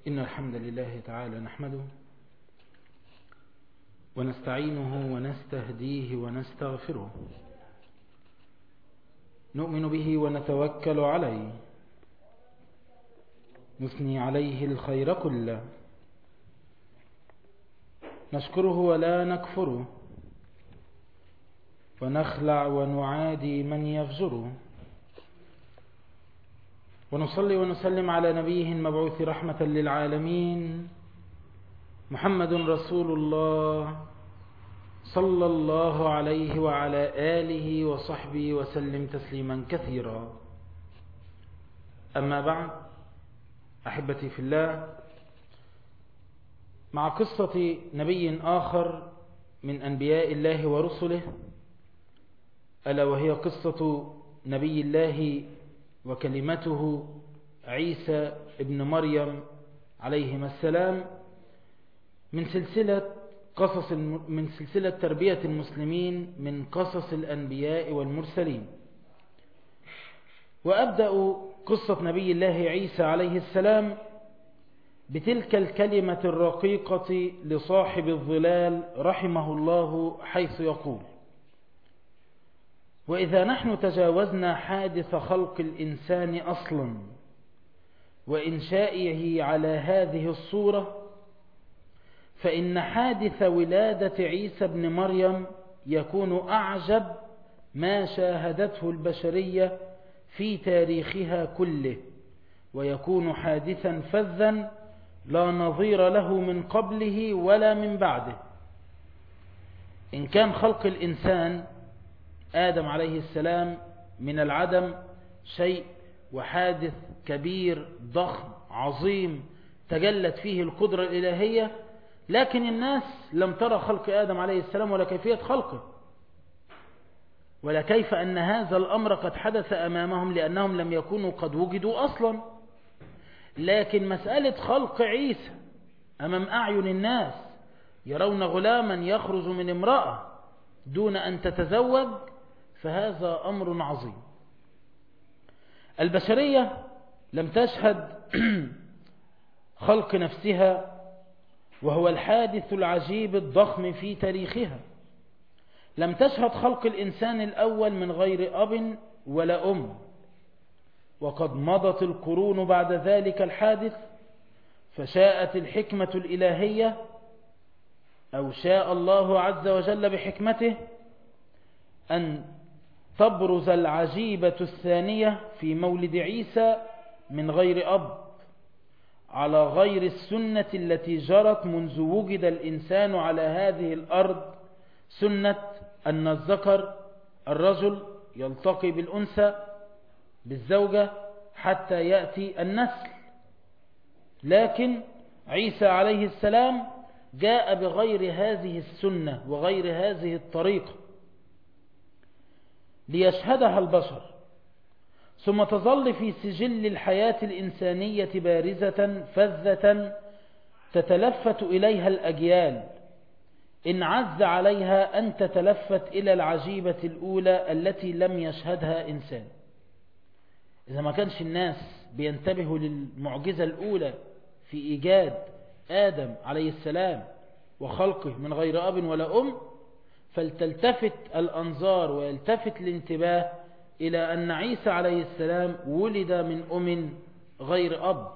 إن الحمد لله تعالى نحمده ونستعينه ونستهديه ونستغفره نؤمن به ونتوكل عليه نثني عليه الخير كله نشكره ولا نكفره ونخلع ونعادي من يفجره ونصلي ونسلم على نبيه المبعوث رحمة للعالمين محمد رسول الله صلى الله عليه وعلى آله وصحبه وسلم تسليما كثيرا أما بعد أحبتي في الله مع قصة نبي آخر من أنبياء الله ورسله ألا وهي قصة نبي الله وكلمته عيسى ابن مريم عليهما السلام من سلسلة قصص من سلسلة تربية المسلمين من قصص الأنبياء والمرسلين وأبدأ قصة نبي الله عيسى عليه السلام بتلك الكلمة الرقيقة لصاحب الظلال رحمه الله حيث يقول وإذا نحن تجاوزنا حادث خلق الإنسان أصلا وإنشائه على هذه الصورة فإن حادث ولادة عيسى بن مريم يكون أعجب ما شاهدته البشرية في تاريخها كله ويكون حادثا فذا لا نظير له من قبله ولا من بعده إن كان خلق الإنسان آدم عليه السلام من العدم شيء وحادث كبير ضخم عظيم تجلت فيه القدرة الإلهية لكن الناس لم ترى خلق آدم عليه السلام ولا كيفية خلقه ولا كيف أن هذا الأمر قد حدث أمامهم لأنهم لم يكونوا قد وجدوا أصلا لكن مسألة خلق عيسى أمام أعين الناس يرون غلاما يخرج من امرأة دون أن تتزوج فهذا أمر عظيم البشرية لم تشهد خلق نفسها وهو الحادث العجيب الضخم في تاريخها لم تشهد خلق الإنسان الأول من غير أب ولا أم وقد مضت القرون بعد ذلك الحادث فشاءت الحكمة الإلهية أو شاء الله عز وجل بحكمته أن تبرز العجيبة الثانية في مولد عيسى من غير أب على غير السنة التي جرت منذ وجد الإنسان على هذه الأرض سنة أن الذكر الرجل يلتقي بالأنثى بالزوجة حتى يأتي النسل لكن عيسى عليه السلام جاء بغير هذه السنة وغير هذه الطريقة ليشهدها البشر ثم تظل في سجل الحياة الإنسانية بارزة فذة تتلفت إليها الأجيال إن عز عليها أن تتلفت إلى العجيبة الأولى التي لم يشهدها إنسان إذا ما كانش الناس بينتبهوا للمعجزة الأولى في إيجاد آدم عليه السلام وخلقه من غير أب ولا أم فلتلتفت الأنظار ويلتفت الانتباه إلى أن عيسى عليه السلام ولد من أم غير أب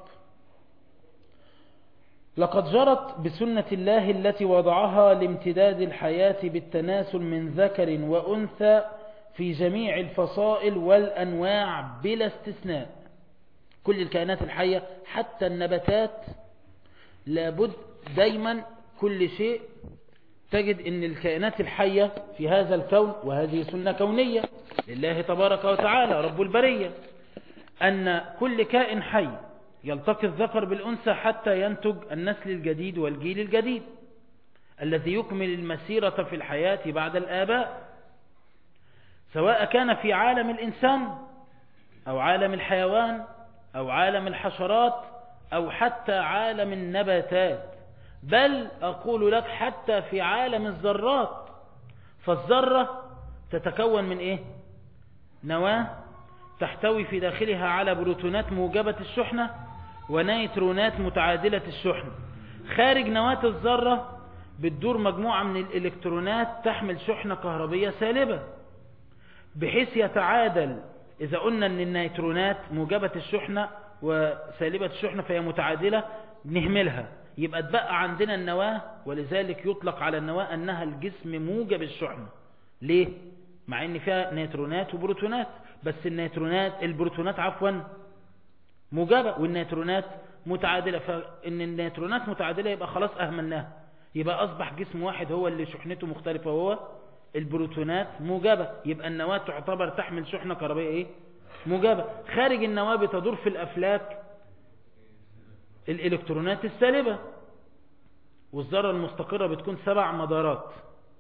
لقد جرت بسنة الله التي وضعها لامتداد الحياة بالتناسل من ذكر وأنثى في جميع الفصائل والأنواع بلا استثناء كل الكائنات الحية حتى النباتات لابد دايما كل شيء تجد ان الكائنات الحية في هذا الكون وهذه سنة كونية لله تبارك وتعالى رب البرية ان كل كائن حي يلتقي الذكر بالأنثى حتى ينتج النسل الجديد والجيل الجديد الذي يكمل المسيرة في الحياة بعد الآباء سواء كان في عالم الإنسان أو عالم الحيوان أو عالم الحشرات أو حتى عالم النباتات بل أقول لك حتى في عالم الذرات فالذرة تتكون من إيه نواة تحتوي في داخلها على بروتونات موجبة الشحنة ونيترونات متعادلة الشحن خارج نواة الذرة بتدور مجموعة من الإلكترونات تحمل شحنة كهربية سالبة بحيث يتعادل إذا قلنا أن النيترونات موجبة الشحنة وسالبة الشحنة فهي متعادلة نهملها يبقى تبقى عندنا النواة ولذلك يطلق على النواة أنها الجسم موجب الشحنة ليه؟ مع أن فيها نيترونات وبروتونات بس النيترونات البروتونات عفوا موجبة والنيترونات متعادلة فإن النيترونات متعادلة يبقى خلاص أهملناها يبقى أصبح جسم واحد هو اللي شحنته مختلفة وهو البروتونات موجبة يبقى النواة تعتبر تحمل شحنة كهربائية إيه؟ موجبة خارج النواة بتدور في الأفلاك الإلكترونات السالبة والذرة المستقرة بتكون سبع مدارات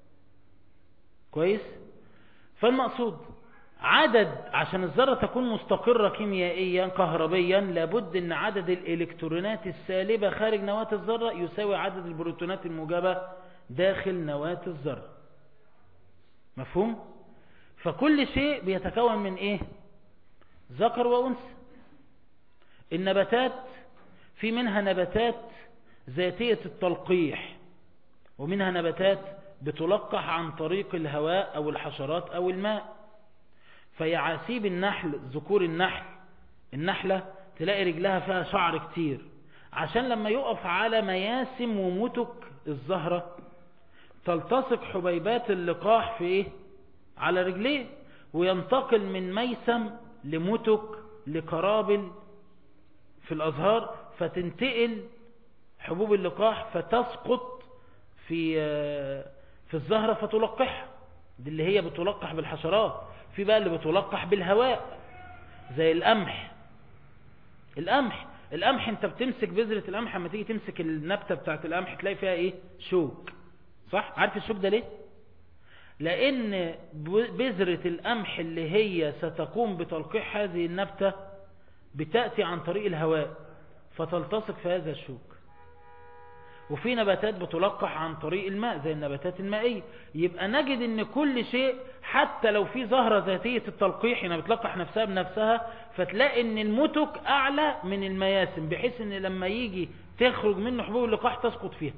كويس فالمقصود عدد عشان الذرة تكون مستقرة كيميائيا كهربيا لابد ان عدد الالكترونات السالبة خارج نواة الذرة يساوي عدد البروتونات الموجبة داخل نواة الذرة مفهوم فكل شيء بيتكون من ايه ذكر وانثى النباتات في منها نباتات ذاتية التلقيح ومنها نباتات بتلقح عن طريق الهواء او الحشرات او الماء فيعاسيب النحل ذكور النحل النحلة تلاقي رجلها فيها شعر كتير عشان لما يقف على مياسم ومتك الزهرة تلتصق حبيبات اللقاح في ايه على رجليه وينتقل من ميسم لمتك لقرابل في الأزهار فتنتقل حبوب اللقاح فتسقط في في الزهرة فتلقحها دي اللي هي بتلقح بالحشرات في بقى اللي بتلقح بالهواء زي القمح القمح القمح انت بتمسك بذرة القمح لما تيجي تمسك النبتة بتاعت القمح تلاقي فيها ايه شوك صح عارف الشوك ده ليه لان بذرة القمح اللي هي ستقوم بتلقيح هذه النبتة بتأتي عن طريق الهواء فتلتصق في هذا الشوك وفي نباتات بتلقح عن طريق الماء زي النباتات المائية يبقى نجد ان كل شيء حتى لو في ظاهرة ذاتية التلقيح هنا بتلقح نفسها بنفسها فتلاقي ان المتك اعلى من المياسم بحيث ان لما يجي تخرج منه حبوب اللقاح تسقط فيها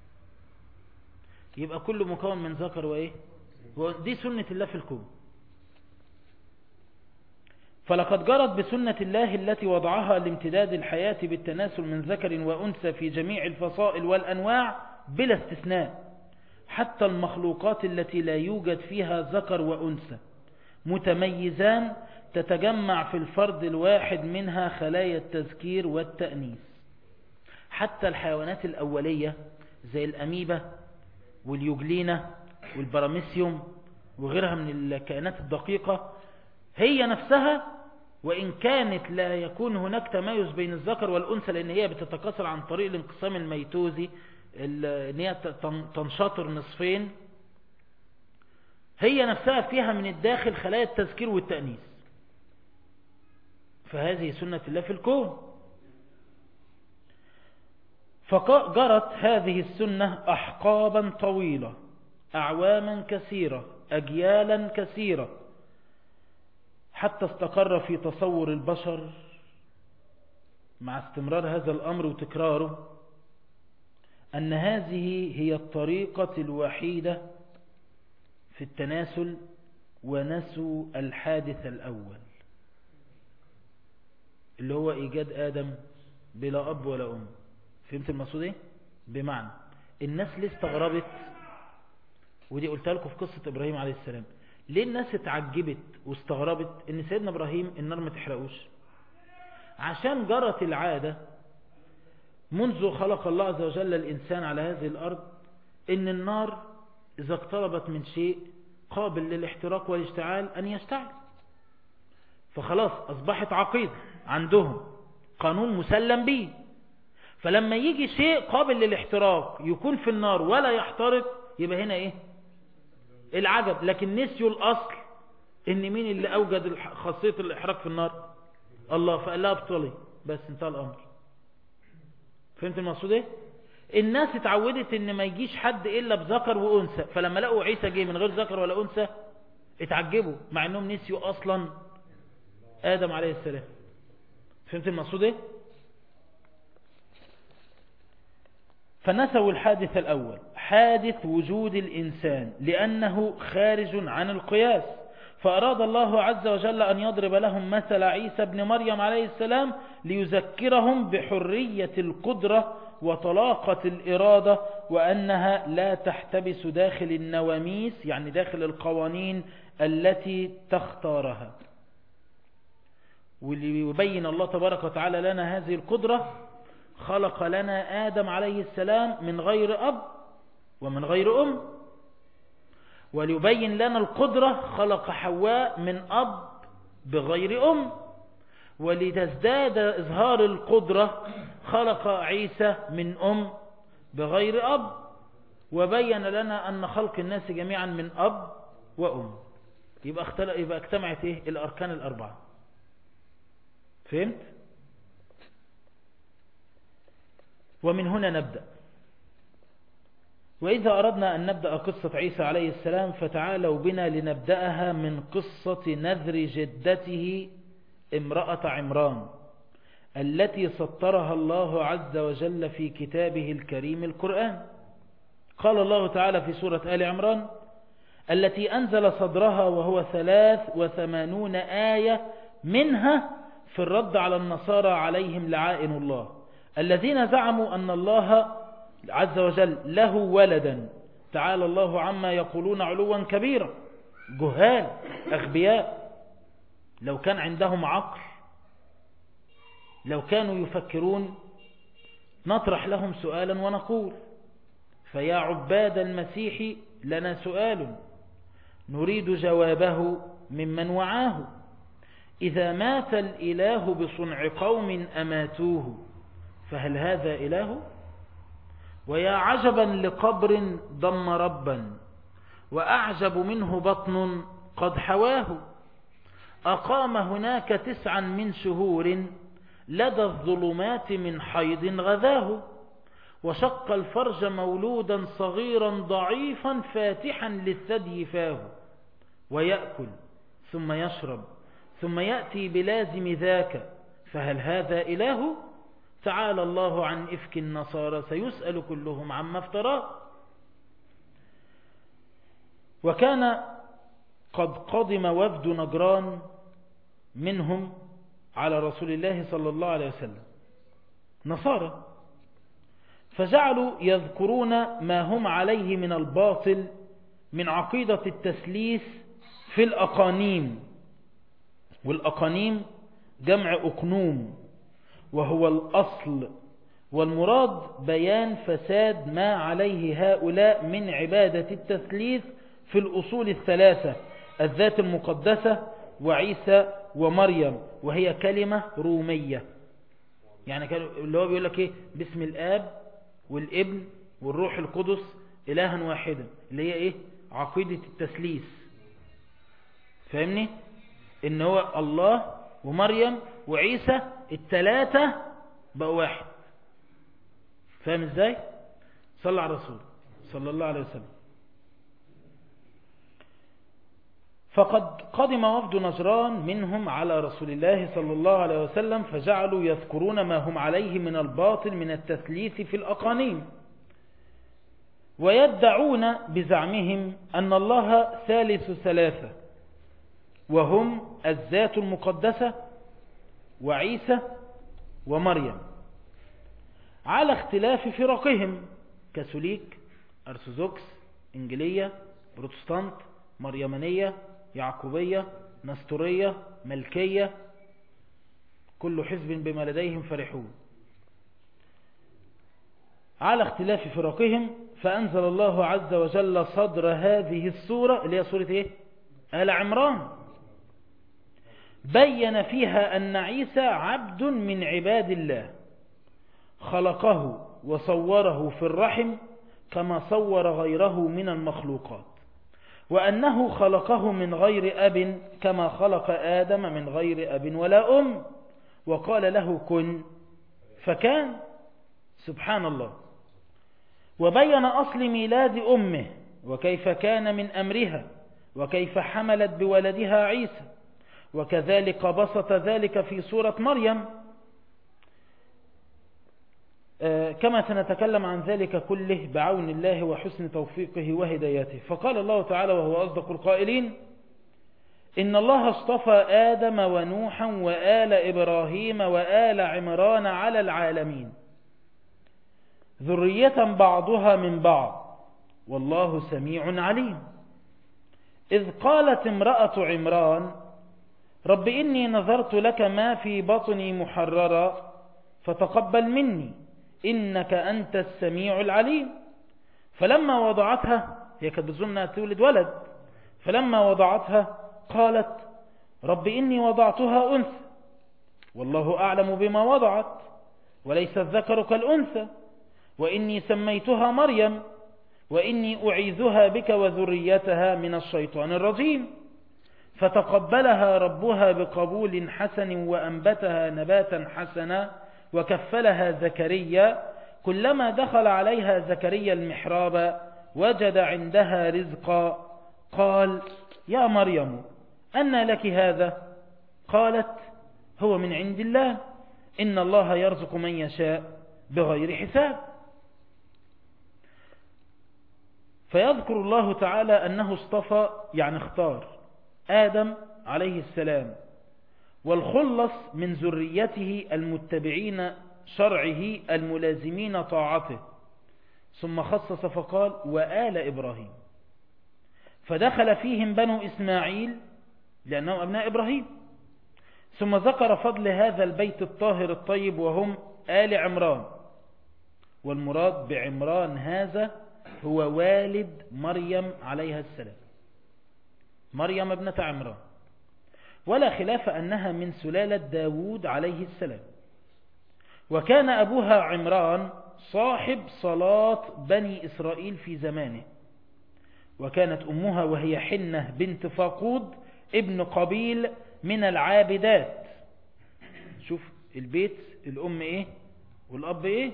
يبقى كل مكون من ذكر وايه ودي سنة الله في الكون فلقد جرت بسنة الله التي وضعها لامتداد الحياة بالتناسل من ذكر وأنثى في جميع الفصائل والأنواع بلا استثناء حتى المخلوقات التي لا يوجد فيها ذكر وأنثى متميزان تتجمع في الفرد الواحد منها خلايا التذكير والتأنيث حتى الحيوانات الأولية زي الأميبة واليوجلينة والبراميسيوم وغيرها من الكائنات الدقيقة هي نفسها وإن كانت لا يكون هناك تمايز بين الذكر والأنثى لأن هي بتتكاثر عن طريق الانقسام الميتوزي ان هي تنشطر نصفين هي نفسها فيها من الداخل خلايا التذكير والتأنيث فهذه سنة الله في الكون فجرت هذه السنة أحقابا طويلة أعواما كثيرة أجيالا كثيرة حتى استقر في تصور البشر مع استمرار هذا الأمر وتكراره أن هذه هي الطريقة الوحيدة في التناسل ونسوا الحادث الأول اللي هو إيجاد آدم بلا أب ولا أم فهمت المقصود ايه بمعنى الناس ليه استغربت ودي قلتها لكم في قصة إبراهيم عليه السلام ليه الناس اتعجبت واستغربت ان سيدنا إبراهيم النار ما تحرقوش عشان جرت العادة منذ خلق الله عز وجل الإنسان على هذه الأرض ان النار إذا اقتربت من شيء قابل للاحتراق والاشتعال أن يشتعل فخلاص أصبحت عقيدة عندهم قانون مسلم به فلما يجي شيء قابل للاحتراق يكون في النار ولا يحترق يبقى هنا ايه العجب لكن نسيوا الأصل ان مين اللي أوجد خاصية الإحراق في النار الله فقال لها ابطلي بس انتهى الأمر فهمت المقصود ايه الناس اتعودت ان ما يجيش حد الا بذكر وانثى فلما لقوا عيسى جه من غير ذكر ولا انثى اتعجبوا مع انهم نسيوا اصلا ادم عليه السلام فهمت المقصود ايه فنسوا الحادث الأول حادث وجود الإنسان لأنه خارج عن القياس فأراد الله عز وجل أن يضرب لهم مثل عيسى بن مريم عليه السلام ليذكرهم بحرية القدرة وطلاقة الإرادة وأنها لا تحتبس داخل النواميس يعني داخل القوانين التي تختارها وليبين الله تبارك وتعالى لنا هذه القدرة خلق لنا آدم عليه السلام من غير أب ومن غير أم وليبين لنا القدرة خلق حواء من أب بغير أم ولتزداد إظهار القدرة خلق عيسى من أم بغير أب وبين لنا أن خلق الناس جميعا من أب وأم يبقى, اختل... يبقى اجتمعت إيه؟ الأركان الأربعة فهمت؟ ومن هنا نبدأ وإذا أردنا أن نبدأ قصة عيسى عليه السلام فتعالوا بنا لنبدأها من قصة نذر جدته امرأة عمران التي سطرها الله عز وجل في كتابه الكريم القرآن قال الله تعالى في سورة آل عمران التي أنزل صدرها وهو ثلاث وثمانون آية منها في الرد على النصارى عليهم لعائن الله الذين زعموا أن الله عز وجل له ولدا تعالى الله عما يقولون علوا كبيرا جهال أغبياء لو كان عندهم عقل لو كانوا يفكرون نطرح لهم سؤالا ونقول فيا عباد المسيح لنا سؤال نريد جوابه ممن وعاه إذا مات الإله بصنع قوم أماتوه فهل هذا إله؟ ويا عجبا لقبر ضم ربا وأعجب منه بطن قد حواه أقام هناك تسعا من شهور لدى الظلمات من حيض غذاه وشق الفرج مولودا صغيرا ضعيفا فاتحا للثدي فاه ويأكل ثم يشرب ثم يأتي بلازم ذاك فهل هذا إله؟ تعالى الله عن إفك النصارى سيسأل كلهم عما افتراه وكان قد قدم وفد نجران منهم على رسول الله صلى الله عليه وسلم نصارى فجعلوا يذكرون ما هم عليه من الباطل من عقيدة التسليس في الأقانيم والأقانيم جمع أقنوم وهو الأصل والمراد بيان فساد ما عليه هؤلاء من عبادة التثليث في الأصول الثلاثة الذات المقدسة وعيسى ومريم وهي كلمة رومية يعني اللي هو بيقول لك ايه باسم الآب والابن والروح القدس إلها واحدا اللي هي ايه عقيدة التثليث فاهمني ان هو الله ومريم وعيسى التلاتة بقوا واحد فاهم ازاي صلى على الرسول صلى الله عليه وسلم فقد قدم وفد نجران منهم على رسول الله صلى الله عليه وسلم فجعلوا يذكرون ما هم عليه من الباطل من التثليث في الأقانيم ويدعون بزعمهم أن الله ثالث ثلاثة وهم الذات المقدسة وعيسى ومريم على اختلاف فرقهم كاثوليك أرثوذكس إنجلية بروتستانت مريمانية يعقوبية نستورية ملكية كل حزب بما لديهم فرحون على اختلاف فرقهم فأنزل الله عز وجل صدر هذه السورة اللي هي سورة ايه آل عمران بين فيها أن عيسى عبد من عباد الله خلقه وصوره في الرحم كما صور غيره من المخلوقات وأنه خلقه من غير أب كما خلق آدم من غير أب ولا أم وقال له كن فكان سبحان الله وبين أصل ميلاد أمه وكيف كان من أمرها وكيف حملت بولدها عيسى وكذلك بسط ذلك في سورة مريم كما سنتكلم عن ذلك كله بعون الله وحسن توفيقه وهدايته فقال الله تعالى وهو أصدق القائلين إن الله اصطفى آدم ونوحا وآل إبراهيم وآل عمران على العالمين ذرية بعضها من بعض والله سميع عليم إذ قالت امرأة عمران رب إني نظرت لك ما في بطني محررا فتقبل مني إنك أنت السميع العليم فلما وضعتها هي كانت بتظن تولد ولد فلما وضعتها قالت رب إني وضعتها أنثى والله أعلم بما وضعت وليس الذكر كالأنثى وإني سميتها مريم وإني أعيذها بك وذريتها من الشيطان الرجيم فتقبلها ربها بقبول حسن وأنبتها نباتا حسنا وكفلها زكريا كلما دخل عليها زكريا المحراب وجد عندها رزقا قال يا مريم أن لك هذا قالت هو من عند الله إن الله يرزق من يشاء بغير حساب فيذكر الله تعالى أنه اصطفى يعني اختار آدم عليه السلام والخلص من ذريته المتبعين شرعه الملازمين طاعته ثم خصص فقال وآل إبراهيم فدخل فيهم بنو إسماعيل لأنهم أبناء إبراهيم ثم ذكر فضل هذا البيت الطاهر الطيب وهم آل عمران والمراد بعمران هذا هو والد مريم عليها السلام مريم ابنة عمران ولا خلاف أنها من سلالة داود عليه السلام وكان أبوها عمران صاحب صلاة بني إسرائيل في زمانه وكانت أمها وهي حنة بنت فاقود ابن قبيل من العابدات شوف البيت الأم إيه والأب إيه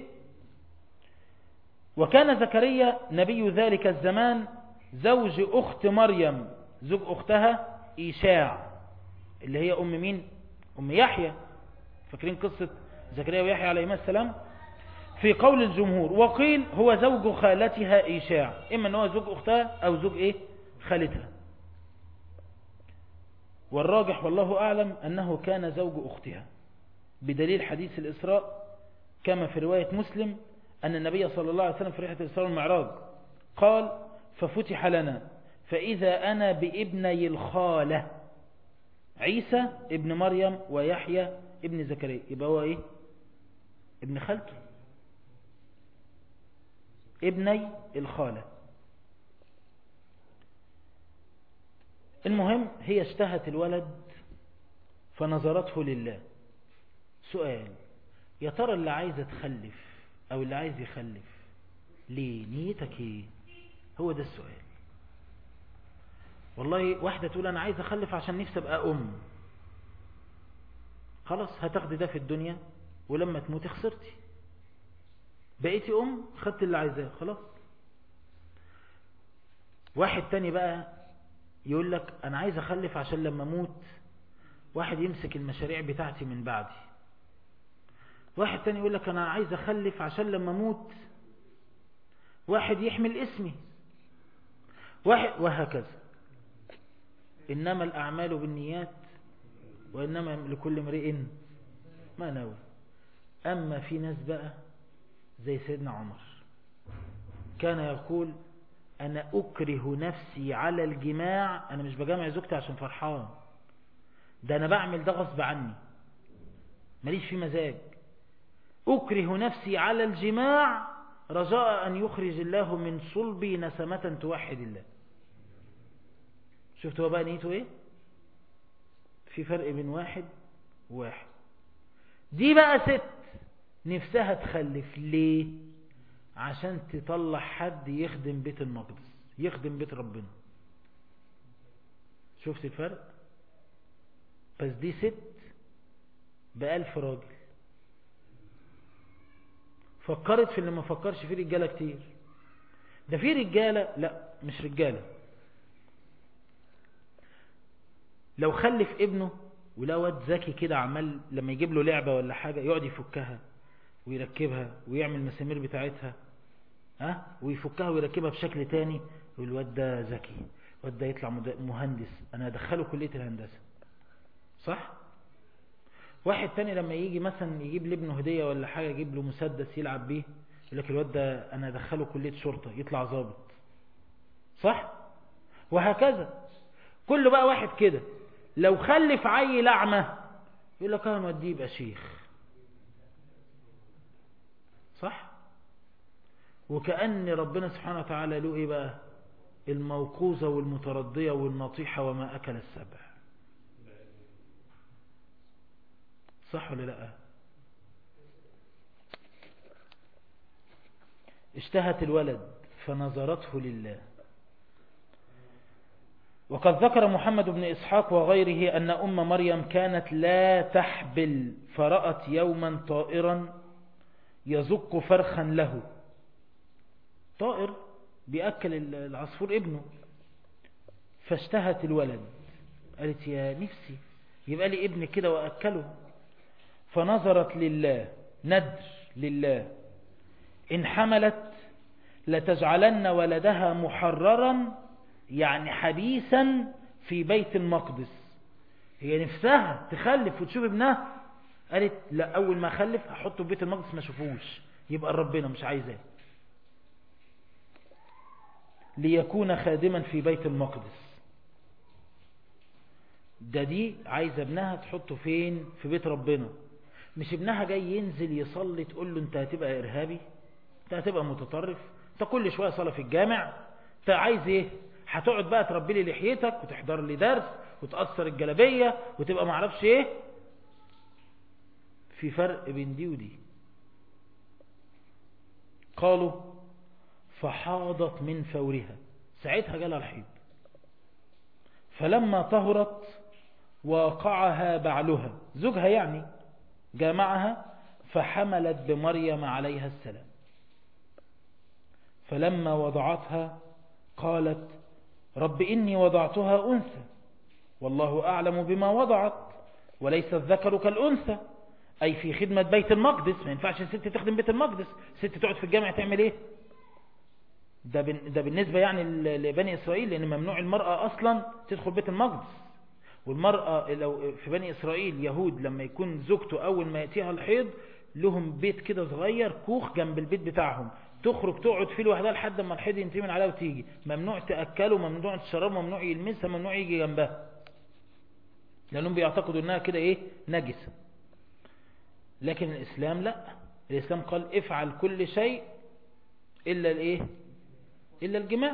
وكان زكريا نبي ذلك الزمان زوج أخت مريم زوج أختها إيشاع اللي هي أم مين أم يحيى فاكرين قصة زكريا ويحيى عليهما السلام في قول الجمهور وقيل هو زوج خالتها إيشاع إما أنه زوج أختها أو زوج إيه خالتها والراجح والله أعلم أنه كان زوج أختها بدليل حديث الإسراء كما في رواية مسلم أن النبي صلى الله عليه وسلم في رحلة الإسراء والمعراج قال ففتح لنا فإذا أنا بابني الخالة عيسى ابن مريم ويحيى ابن زكريا يبقى هو ايه ابن خالته ابني الخالة المهم هي اشتهت الولد فنظرته لله سؤال يا ترى اللي عايزة تخلف او اللي عايز يخلف ليه نيتك ايه هو ده السؤال والله واحدة تقول أنا عايز أخلف عشان نفسي أبقى أم خلاص هتاخدي ده في الدنيا ولما تموتي خسرتي بقيتي أم خدت اللي عايزاه خلاص واحد تاني بقى يقول لك أنا عايز أخلف عشان لما أموت واحد يمسك المشاريع بتاعتي من بعدي واحد تاني يقول لك أنا عايز أخلف عشان لما أموت واحد يحمل اسمي واحد وهكذا إنما الأعمال بالنيات وإنما لكل امرئ ما نوى أما في ناس بقى زي سيدنا عمر كان يقول أنا أكره نفسي على الجماع أنا مش بجامع زوجتي عشان فرحان ده أنا بعمل ده غصب عني ماليش في مزاج أكره نفسي على الجماع رجاء أن يخرج الله من صلبي نسمة توحد الله شفت هو بقى نيته ايه في فرق بين واحد وواحد دي بقى ست نفسها تخلف ليه عشان تطلع حد يخدم بيت المقدس يخدم بيت ربنا شفت الفرق بس دي ست بألف راجل فكرت في اللي ما فكرش فيه رجالة كتير ده في رجالة لا مش رجالة لو خلف ابنه ولا واد ذكي كده عمال لما يجيب له لعبة ولا حاجة يقعد يفكها ويركبها ويعمل مسامير بتاعتها ها ويفكها ويركبها بشكل تاني والواد ده ذكي الواد ده يطلع مهندس انا ادخله كلية الهندسة صح واحد تاني لما يجي مثلا يجيب لابنه هدية ولا حاجة يجيب له مسدس يلعب بيه يقول لك الواد ده انا ادخله كلية شرطة يطلع ظابط صح وهكذا كل بقى واحد كده لو خلف عيل اعمى يقول لك انا موديه يبقى شيخ صح وكأن ربنا سبحانه وتعالى له ايه بقى الموقوزة والمتردية والنطيحة وما أكل السبع صح ولا لا اشتهت الولد فنظرته لله وقد ذكر محمد بن إسحاق وغيره أن أم مريم كانت لا تحبل فرأت يوما طائرا يزق فرخا له طائر بيأكل العصفور ابنه فاشتهت الولد قالت يا نفسي يبقى لي ابن كده وأكله فنظرت لله ندر لله إن حملت لتجعلن ولدها محررا يعني حديثا في بيت المقدس هي نفسها تخلف وتشوف ابنها قالت لا أول ما أخلف أحطه في بيت المقدس ما شوفوش يبقى ربنا مش عايزاه ليكون خادما في بيت المقدس ده دي عايزة ابنها تحطه فين في بيت ربنا مش ابنها جاي ينزل يصلي تقول له انت هتبقى ارهابي انت هتبقى متطرف انت كل شوية صلاة في الجامع انت عايز ايه هتقعد بقى تربي لي لحيتك وتحضر لي درس وتأثر الجلبية وتبقى معرفش ايه في فرق بين دي ودي قالوا فحاضت من فورها ساعتها جالها الحيض فلما طهرت واقعها بعلها زوجها يعني جامعها فحملت بمريم عليها السلام فلما وضعتها قالت رب إني وضعتها أنثى والله أعلم بما وضعت وليس الذكر كالأنثى أي في خدمة بيت المقدس ما ينفعش الست تخدم بيت المقدس الست تقعد في الجامع تعمل ايه ده ده بالنسبة يعني لبني إسرائيل لأن ممنوع المرأة أصلا تدخل بيت المقدس والمرأة لو في بني إسرائيل يهود لما يكون زوجته أول ما يأتيها الحيض لهم بيت كده صغير كوخ جنب البيت بتاعهم تخرج تقعد فيه لوحدها لحد ما الحيض ينتهي من عليها وتيجي ممنوع تأكله ممنوع تشربه ممنوع يلمسها ممنوع يجي جنبها لأنهم بيعتقدوا أنها كده إيه نجسة لكن الإسلام لا الإسلام قال افعل كل شيء إلا الإيه إلا الجماع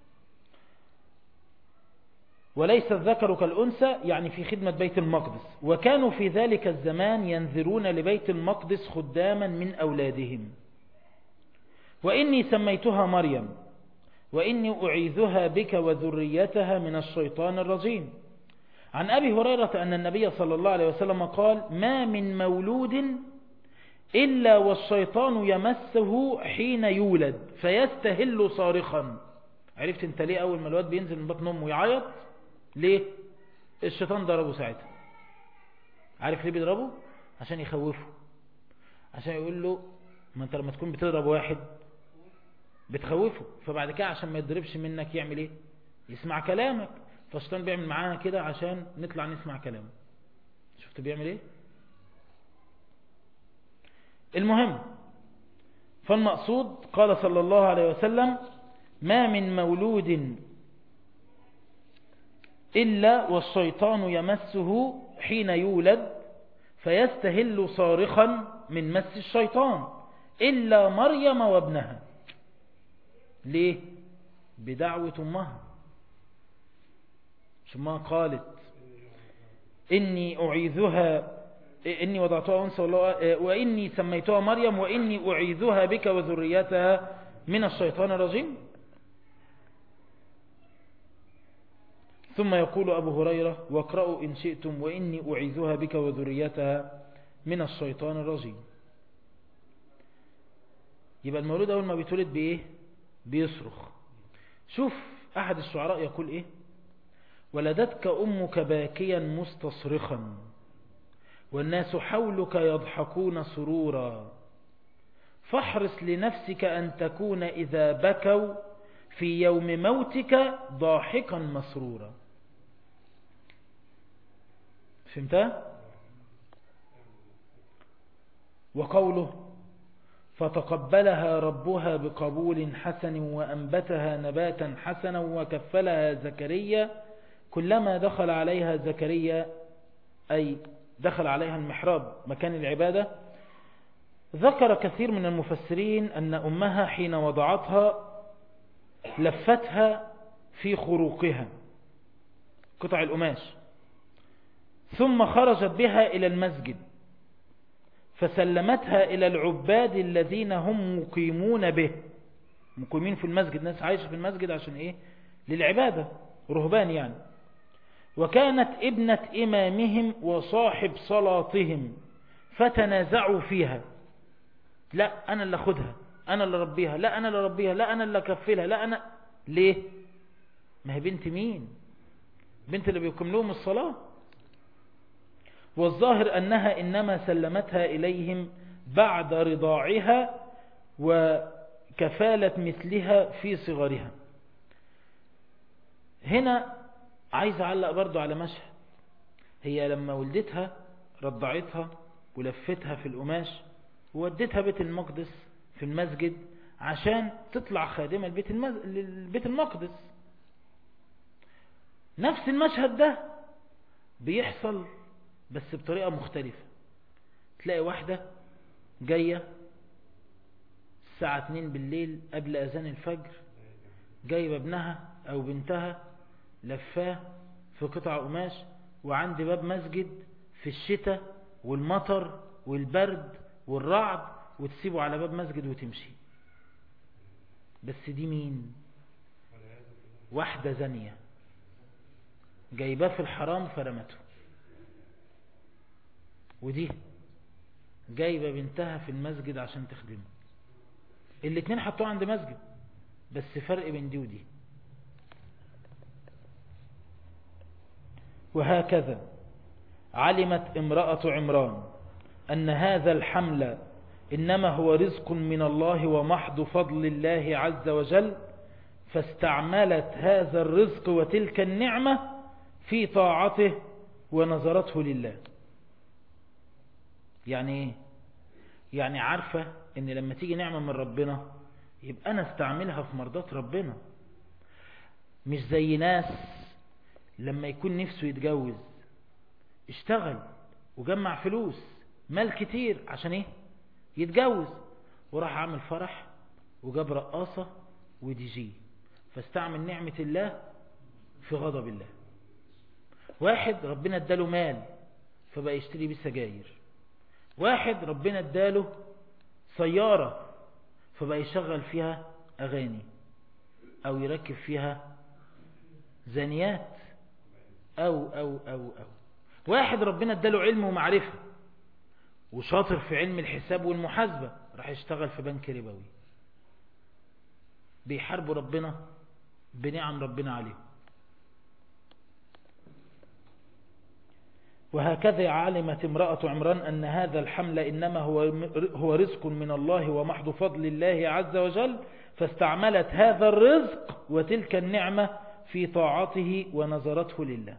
وليس الذكر كالأنثى يعني في خدمة بيت المقدس وكانوا في ذلك الزمان ينذرون لبيت المقدس خداما من أولادهم وإني سميتها مريم وإني أعيذها بك وذريتها من الشيطان الرجيم عن أبي هريرة أن النبي صلى الله عليه وسلم قال ما من مولود إلا والشيطان يمسه حين يولد فيستهل صارخا عرفت انت ليه أول ما الواد بينزل من بطن أمه يعيط ليه الشيطان ضربه ساعتها عارف ليه بيضربه عشان يخوفه عشان يقول له ما انت لما تكون بتضرب واحد بتخوفه فبعد كده عشان ما يضربش منك يعمل ايه يسمع كلامك فالشيطان بيعمل معانا كده عشان نطلع نسمع كلامه شفت بيعمل ايه المهم فالمقصود قال صلى الله عليه وسلم ما من مولود إلا والشيطان يمسه حين يولد فيستهل صارخا من مس الشيطان إلا مريم وابنها ليه بدعوة أمها ثم قالت إني أعيذها إني وضعتها أنثى وإني سميتها مريم وإني أعيذها بك وذريتها من الشيطان الرجيم ثم يقول أبو هريرة واقرأوا إن شئتم وإني أعيذها بك وذريتها من الشيطان الرجيم يبقى المولود أول ما بيتولد بإيه بيصرخ شوف أحد الشعراء يقول إيه ولدتك أمك باكيا مستصرخا والناس حولك يضحكون سرورا فاحرص لنفسك أن تكون إذا بكوا في يوم موتك ضاحكا مسرورا فهمتها وقوله فتقبلها ربها بقبول حسن وأنبتها نباتا حسنا وكفلها زكريا كلما دخل عليها زكريا أي دخل عليها المحراب مكان العبادة ذكر كثير من المفسرين أن أمها حين وضعتها لفتها في خروقها قطع القماش ثم خرجت بها إلى المسجد فسلمتها إلى العباد الذين هم مقيمون به مقيمين في المسجد ناس عايشة في المسجد عشان إيه للعبادة رهبان يعني وكانت ابنة إمامهم وصاحب صلاتهم فتنازعوا فيها لا أنا اللي أخدها أنا اللي ربيها لا أنا اللي ربيها لا أنا اللي أكفلها لا أنا ليه ما هي بنت مين بنت اللي بيقيم لهم الصلاة والظاهر أنها إنما سلمتها إليهم بعد رضاعها وكفالة مثلها في صغرها هنا عايز أعلق برضو على مشهد هي لما ولدتها رضعتها ولفتها في القماش وودتها بيت المقدس في المسجد عشان تطلع خادمة البيت, المز... البيت المقدس نفس المشهد ده بيحصل بس بطريقة مختلفة تلاقي واحدة جاية الساعة 2 بالليل قبل أذان الفجر جايبة ابنها أو بنتها لفاه في قطع قماش وعند باب مسجد في الشتاء والمطر والبرد والرعد وتسيبه على باب مسجد وتمشي بس دي مين واحدة زانية جايباه في الحرام فرمته ودي جايبة بنتها في المسجد عشان تخدمه الاتنين حطوه عند مسجد بس فرق بين دي ودي وهكذا علمت امرأة عمران أن هذا الحمل إنما هو رزق من الله ومحض فضل الله عز وجل فاستعملت هذا الرزق وتلك النعمة في طاعته ونظرته لله يعني ايه يعني عارفة ان لما تيجي نعمة من ربنا يبقى انا استعملها في مرضات ربنا مش زي ناس لما يكون نفسه يتجوز اشتغل وجمع فلوس مال كتير عشان ايه يتجوز وراح عامل فرح وجاب رقاصة ودي جي فاستعمل نعمة الله في غضب الله واحد ربنا اداله مال فبقى يشتري بيه سجاير واحد ربنا اداله سيارة فبقى يشغل فيها أغاني أو يركب فيها زانيات أو أو أو أو واحد ربنا اداله علم ومعرفة وشاطر في علم الحساب والمحاسبة راح يشتغل في بنك ربوي بيحاربوا ربنا بنعم ربنا عليهم وهكذا علمت امرأة عمران أن هذا الحمل إنما هو هو رزق من الله ومحض فضل الله عز وجل فاستعملت هذا الرزق وتلك النعمة في طاعته ونظرته لله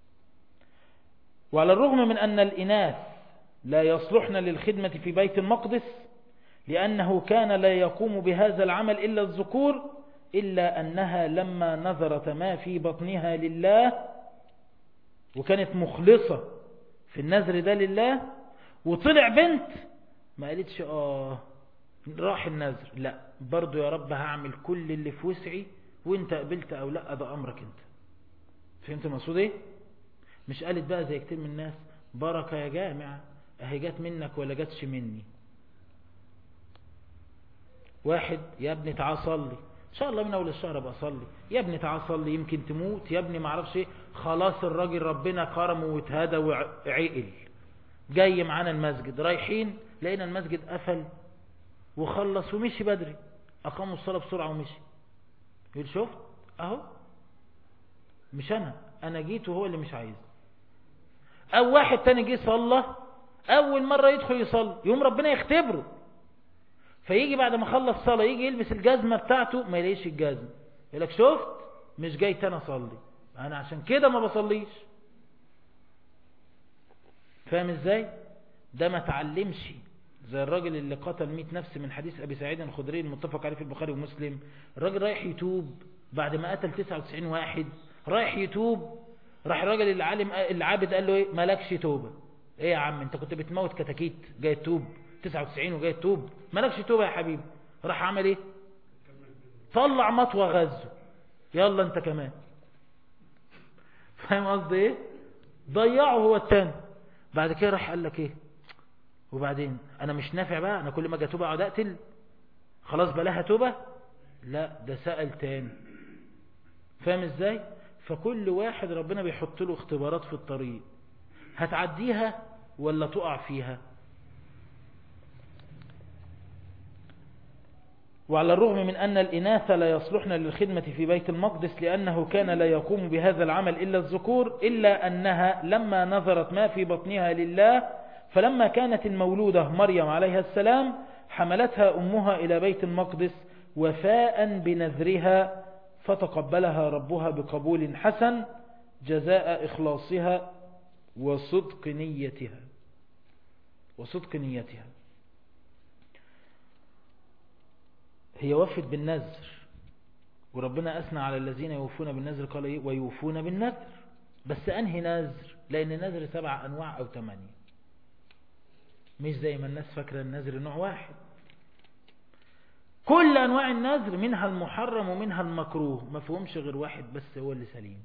وعلى الرغم من أن الإناث لا يصلحن للخدمة في بيت المقدس لأنه كان لا يقوم بهذا العمل إلا الذكور إلا أنها لما نظرت ما في بطنها لله وكانت مخلصة في النذر ده لله وطلع بنت ما قالتش آه راح النذر لا برضو يا رب هعمل كل اللي في وسعي وانت قبلت او لا ده امرك انت فهمت المقصود ايه مش قالت بقى زي كتير من الناس بركة يا جامع اهي جت منك ولا جاتش مني واحد يا ابني تعال صلي ان شاء الله من اول الشهر ابقى اصلي يا ابني تعال صلي يمكن تموت يا ابني ما اعرفش ايه خلاص الراجل ربنا كرمه واتهدى وعقل جاي معانا المسجد رايحين لقينا المسجد قفل وخلص ومشي بدري اقاموا الصلاة بسرعة ومشي يقول شفت اهو مش انا انا جيت وهو اللي مش عايز او واحد تاني جه صلى اول مرة يدخل يصلي يوم ربنا يختبره فيجي بعد ما خلص صلاة يجي يلبس الجزمة بتاعته ما يلاقيش الجزمة يقول لك شفت مش جاي تاني اصلي انا عشان كده ما بصليش فاهم ازاي ده ما تعلمش زي الراجل اللي قتل 100 نفس من حديث ابي سعيد الخدري المتفق عليه في البخاري ومسلم الراجل رايح يتوب بعد ما قتل 99 واحد رايح يتوب راح الراجل العالم العابد قال له ايه مالكش توبة ايه يا عم انت كنت بتموت كتاكيت جاي تتوب 99 وجاي تتوب مالكش توبة يا حبيبي راح عمل ايه طلع مطوى غزه يلا انت كمان فاهم قصدي ايه ضيعه هو التاني بعد كده راح قال لك ايه وبعدين انا مش نافع بقى انا كل ما اجي اتوب اقعد اقتل خلاص بلاها توبه لا ده سأل تاني فاهم ازاي فكل واحد ربنا بيحط له اختبارات في الطريق هتعديها ولا تقع فيها وعلى الرغم من أن الإناث لا يصلحن للخدمة في بيت المقدس لأنه كان لا يقوم بهذا العمل إلا الذكور إلا أنها لما نظرت ما في بطنها لله فلما كانت المولودة مريم عليها السلام حملتها أمها إلى بيت المقدس وفاء بنذرها فتقبلها ربها بقبول حسن جزاء إخلاصها وصدق نيتها وصدق نيتها هي وفت بالنذر وربنا أثنى على الذين يوفون بالنذر قال إيه ويوفون بالنذر بس أنهي نذر لأن النذر سبع أنواع أو ثمانية مش زي ما الناس فاكرة النذر نوع واحد كل أنواع النذر منها المحرم ومنها المكروه ما فهمش غير واحد بس هو اللي سليم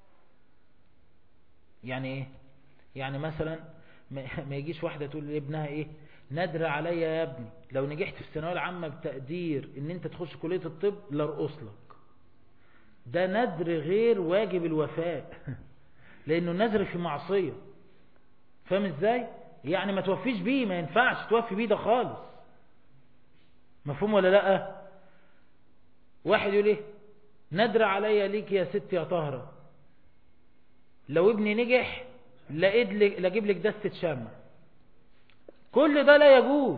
يعني ايه يعني مثلا ما يجيش واحدة تقول لابنها ايه ندر عليا يا ابني لو نجحت في الثانويه العامة بتقدير ان انت تخش كلية الطب لارقص لك ده ندر غير واجب الوفاء لانه نذر في معصية فاهم ازاي يعني ما توفيش بيه ما ينفعش توفي بيه ده خالص مفهوم ولا لا واحد يقول ايه ندر عليا ليك يا ست يا طهرة لو ابني نجح لاجيب لك دستة شمع كل ده لا يجوز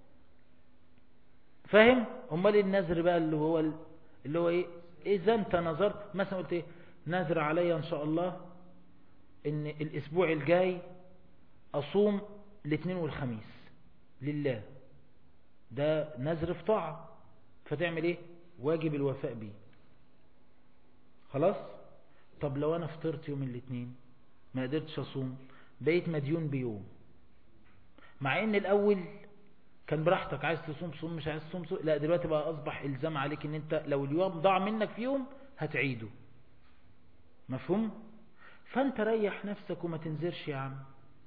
فاهم امال النذر بقى اللي هو اللي هو ايه اذا انت نظرت مثلا قلت ايه نذر عليا ان شاء الله ان الاسبوع الجاي اصوم الاثنين والخميس لله ده نذر في طاعة فتعمل ايه واجب الوفاء بيه خلاص طب لو انا فطرت يوم الاثنين ما قدرتش اصوم بقيت مديون بيوم مع ان الاول كان براحتك عايز تصوم صوم مش عايز تصوم صوم لا دلوقتي بقى اصبح الزام عليك ان انت لو اليوم ضاع منك في يوم هتعيده مفهوم فانت ريح نفسك وما تنزرش يا عم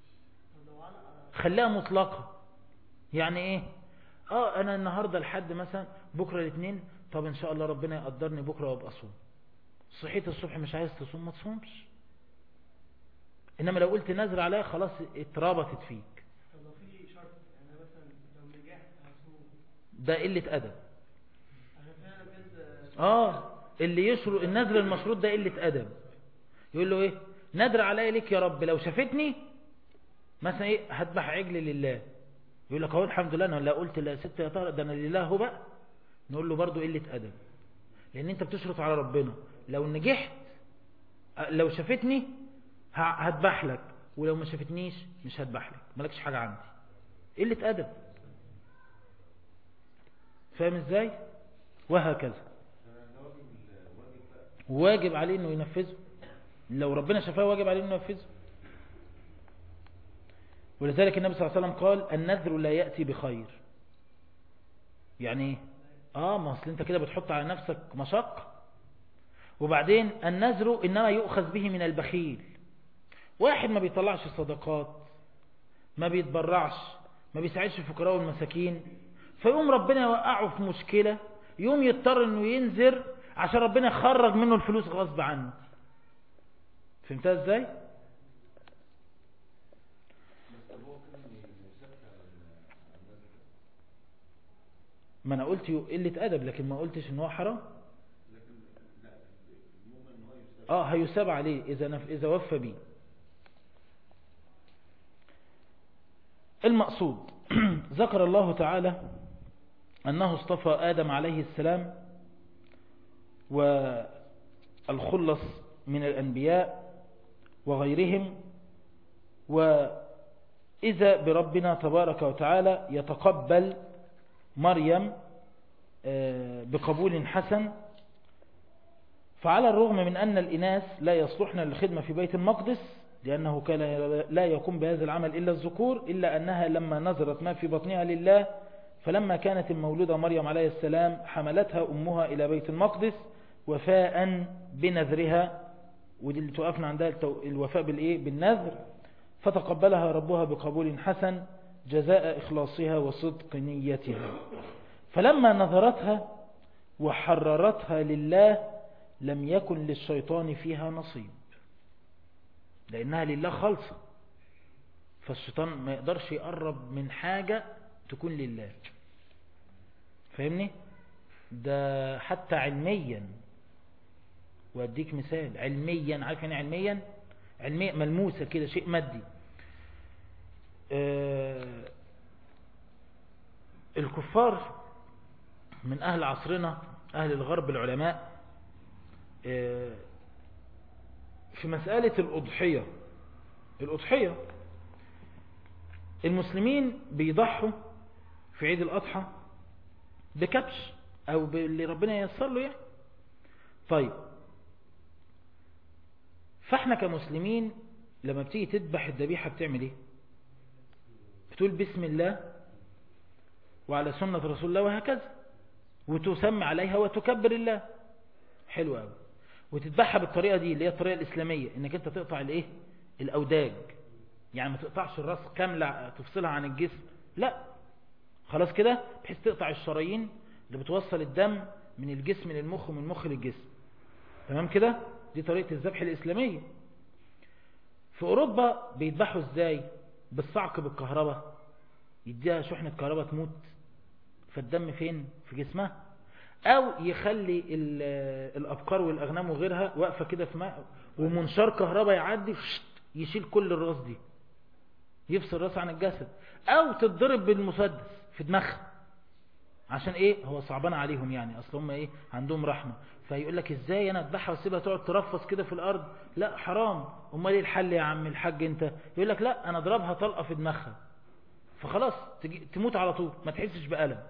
خليها مطلقة يعني ايه اه انا النهاردة لحد مثلا بكرة الاثنين طب ان شاء الله ربنا يقدرني بكرة وابقى اصوم صحيت الصبح مش عايز تصوم ما تصومش انما لو قلت نذر عليها خلاص اتربطت فيك طب لو في شرط يعني مثلا لو نجحت هصوم ده قلة ادب انا فعلا بجد اه اللي يشرط النذر المشروط ده قلة ادب يقول له ايه نذر عليا ليك يا رب لو شافتني مثلا ايه هذبح عجل لله يقول لك اهو الحمد لله انا لا قلت لا ست يا طارق ده انا لله هو بقى نقول له برضو قلة ادب لان انت بتشرط على ربنا لو نجحت لو شافتني هذبح لك ولو ما شافتنيش مش هذبح لك مالكش حاجة عندي قلة ادب فاهم ازاي وهكذا واجب عليه انه ينفذه لو ربنا شفاه واجب عليه انه ينفذه ولذلك النبي صلى الله عليه وسلم قال النذر لا يأتي بخير يعني ايه اه ما اصل انت كده بتحط على نفسك مشقة وبعدين النذر انما يؤخذ به من البخيل واحد ما بيطلعش صدقات ما بيتبرعش ما بيساعدش الفقراء والمساكين فيقوم ربنا يوقعه في مشكلة يقوم يضطر انه ينذر عشان ربنا يخرج منه الفلوس غصب عنه فهمتها ازاي ما انا قلت قلة ادب لكن ما قلتش ان هو حرام اه هيساب عليه اذا نف... اذا وفى بيه المقصود ذكر الله تعالى أنه اصطفى آدم عليه السلام والخلص من الأنبياء وغيرهم وإذا بربنا تبارك وتعالى يتقبل مريم بقبول حسن فعلى الرغم من أن الإناث لا يصلحن للخدمة في بيت المقدس لأنه كان لا يقوم بهذا العمل إلا الذكور إلا أنها لما نظرت ما في بطنها لله فلما كانت المولودة مريم عليه السلام حملتها أمها إلى بيت المقدس وفاء بنذرها ودي اللي توقفنا عندها الوفاء بالإيه؟ بالنذر فتقبلها ربها بقبول حسن جزاء إخلاصها وصدق نيتها فلما نظرتها وحررتها لله لم يكن للشيطان فيها نصيب لأنها لله خالصة فالشيطان ما يقدرش يقرب من حاجة تكون لله فاهمني ده حتى علميا واديك مثال علميا عارف يعني علميا علميا ملموسة كده شيء مادي آه الكفار من أهل عصرنا أهل الغرب العلماء آه في مسألة الأضحية الأضحية المسلمين بيضحوا في عيد الأضحى بكبش أو اللي ربنا ييسر له يعني طيب فاحنا كمسلمين لما بتيجي تذبح الذبيحة بتعمل ايه بتقول بسم الله وعلى سنة رسول الله وهكذا وتسمي عليها وتكبر الله حلو قوي وتذبحها بالطريقة دي اللي هي الطريقة الإسلامية انك انت تقطع الايه الأوداج يعني ما تقطعش الراس كاملة تفصلها عن الجسم لا خلاص كده بحيث تقطع الشرايين اللي بتوصل الدم من الجسم للمخ ومن المخ للجسم تمام كده دي طريقة الذبح الإسلامية في أوروبا بيذبحوا ازاي بالصعق بالكهرباء يديها شحنة كهرباء تموت فالدم فين في جسمها او يخلي الابقار والاغنام وغيرها واقفة كده في ماء ومنشار كهرباء يعدي يشيل كل الراس دي يفصل الراس عن الجسد او تتضرب بالمسدس في دماغها عشان ايه هو صعبان عليهم يعني اصل هم ايه عندهم رحمة فيقول لك ازاي انا اذبحها واسيبها تقعد ترفص كده في الارض لا حرام امال ايه الحل يا عم الحاج انت يقول لك لا انا اضربها طلقة في دماغها فخلاص تموت على طول ما تحسش بألم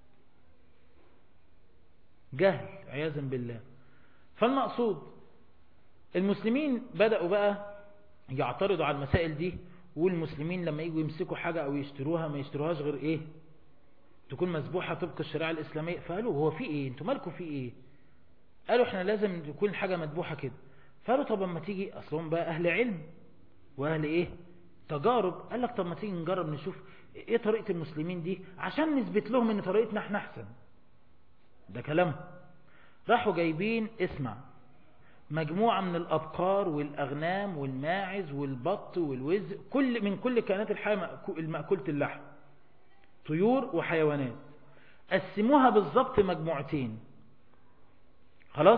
جهل عياذا بالله فالمقصود المسلمين بدأوا بقى يعترضوا على المسائل دي والمسلمين لما يجوا يمسكوا حاجة او يشتروها ما يشتروهاش غير ايه تكون مسبوحة طبق الشريعة الاسلامية فقالوا هو في ايه انتوا مالكوا في ايه قالوا احنا لازم تكون الحاجة مذبوحة كده فقالوا طب ما تيجي اصلهم بقى اهل علم واهل ايه تجارب قال لك طب ما تيجي نجرب نشوف ايه طريقة المسلمين دي عشان نثبت لهم ان طريقتنا احنا احسن ده كلام راحوا جايبين اسمع مجموعة من الأبقار والأغنام والماعز والبط والوز كل من كل كائنات الحياة المأكولة اللحم طيور وحيوانات قسموها بالضبط مجموعتين خلاص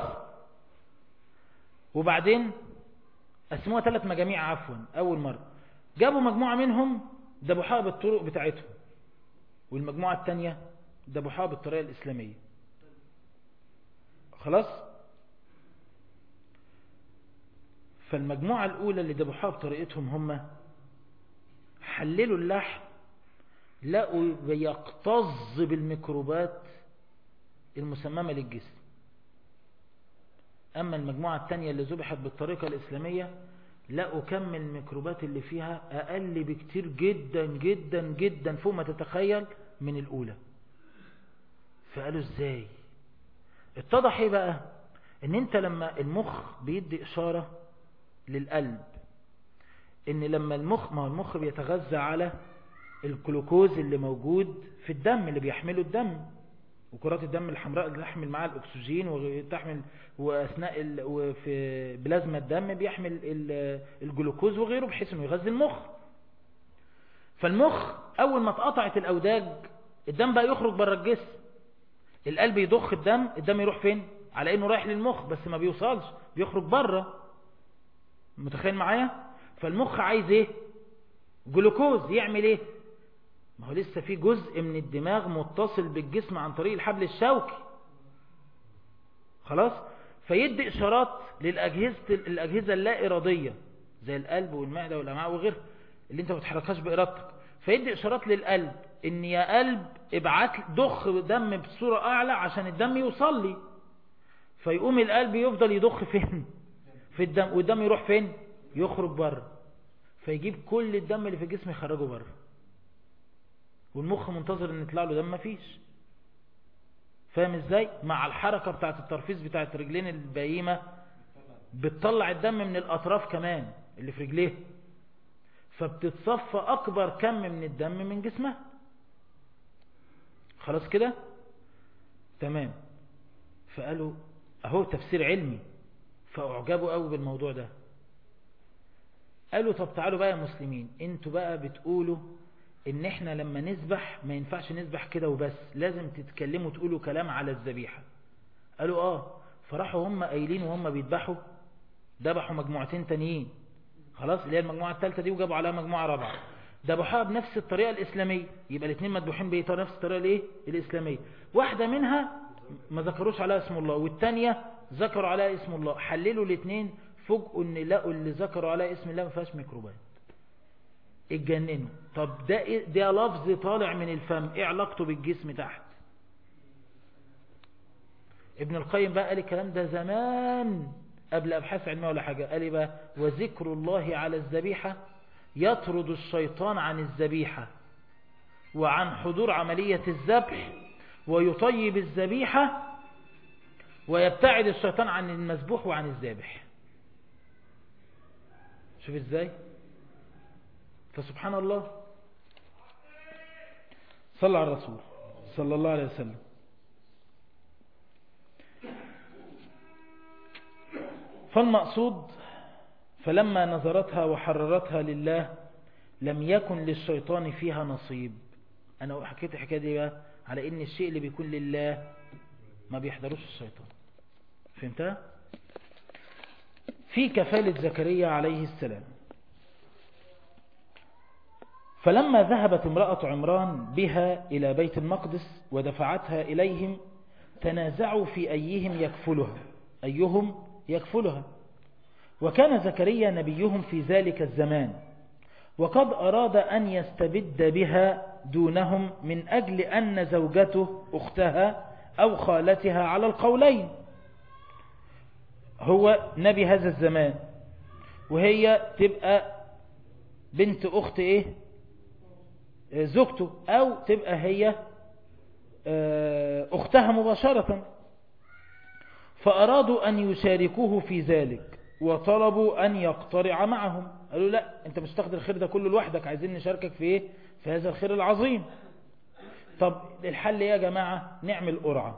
وبعدين قسموها ثلاث مجاميع عفوا أول مرة جابوا مجموعة منهم ذبحوها بالطرق بتاعتهم والمجموعة الثانية ذبحوها بالطريقة الإسلامية خلاص فالمجموعة الأولى اللي ذبحوها بطريقتهم هم حللوا اللحم لقوا بيقتز بالميكروبات المسممة للجسم أما المجموعة الثانية اللي ذبحت بالطريقة الإسلامية لقوا كم الميكروبات اللي فيها أقل بكتير جدا جدا جدا فوق ما تتخيل من الأولى فقالوا إزاي اتضح ايه بقى ان انت لما المخ بيدي اشارة للقلب ان لما المخ ما هو المخ بيتغذى على الجلوكوز اللي موجود في الدم اللي بيحمله الدم وكرات الدم الحمراء اللي تحمل معاها الاكسجين وتحمل واثناء وفي بلازما الدم بيحمل الجلوكوز وغيره بحيث انه يغذي المخ فالمخ اول ما اتقطعت الاوداج الدم بقى يخرج بره الجسم القلب يضخ الدم الدم يروح فين على انه رايح للمخ بس ما بيوصلش بيخرج بره متخيل معايا فالمخ عايز ايه جلوكوز يعمل ايه ما هو لسه في جزء من الدماغ متصل بالجسم عن طريق الحبل الشوكي خلاص فيدي إشارات للأجهزة الأجهزة اللا إرادية زي القلب والمعدة والأمعاء وغيرها اللي انت ما بتحركهاش بإرادتك فيدي إشارات للقلب إن يا قلب ابعت ضخ دم بصورة أعلى عشان الدم يوصل لي فيقوم القلب يفضل يضخ فين في الدم والدم يروح فين يخرج بره فيجيب كل الدم اللي في الجسم يخرجه بره والمخ منتظر ان يطلع له دم مفيش فاهم ازاي مع الحركة بتاعت الترفيز بتاعت رجلين البهيمة بتطلع الدم من الاطراف كمان اللي في رجليه فبتتصفى اكبر كم من الدم من جسمها خلاص كده تمام فقالوا اهو تفسير علمي فاعجبوا قوي بالموضوع ده قالوا طب تعالوا بقى يا مسلمين انتوا بقى بتقولوا ان احنا لما نذبح ما ينفعش نذبح كده وبس لازم تتكلموا تقولوا كلام على الذبيحة قالوا اه فراحوا هم قايلين وهم بيذبحوا ذبحوا مجموعتين تانيين خلاص اللي هي المجموعة الثالثة دي وجابوا عليها مجموعة رابعة ذبحوها بنفس الطريقة الإسلامية يبقى الاثنين مذبوحين بنفس الطريقة الايه الإسلامية واحدة منها ما ذكروش عليها اسم الله والثانية ذكروا عليها اسم الله حللوا الاثنين فوجئوا ان لقوا اللي ذكروا عليها اسم الله ما فيهاش ميكروبات اتجننوا طب ده إيه؟ ده لفظ طالع من الفم ايه علاقته بالجسم تحت ابن القيم بقى قال الكلام ده زمان قبل ابحاث علميه ولا حاجه قال بقى وذكر الله على الذبيحه يطرد الشيطان عن الذبيحه وعن حضور عمليه الذبح ويطيب الذبيحه ويبتعد الشيطان عن المذبوح وعن الذابح شوف ازاي فسبحان الله صلى على الرسول صلى الله عليه وسلم فالمقصود فلما نظرتها وحررتها لله لم يكن للشيطان فيها نصيب أنا حكيت الحكاية دي بقى على إن الشيء اللي بيكون لله ما بيحضروش الشيطان فهمتها؟ في كفالة زكريا عليه السلام فلما ذهبت امرأة عمران بها إلى بيت المقدس ودفعتها إليهم تنازعوا في أيهم يكفلها أيهم يكفلها وكان زكريا نبيهم في ذلك الزمان وقد أراد أن يستبد بها دونهم من أجل أن زوجته أختها أو خالتها على القولين هو نبي هذا الزمان وهي تبقى بنت أخت إيه زوجته أو تبقى هي أختها مباشرة فأرادوا أن يشاركوه في ذلك وطلبوا أن يقترع معهم قالوا لا أنت مش تاخد الخير ده كله لوحدك عايزين نشاركك في إيه في هذا الخير العظيم طب الحل يا جماعة نعمل قرعة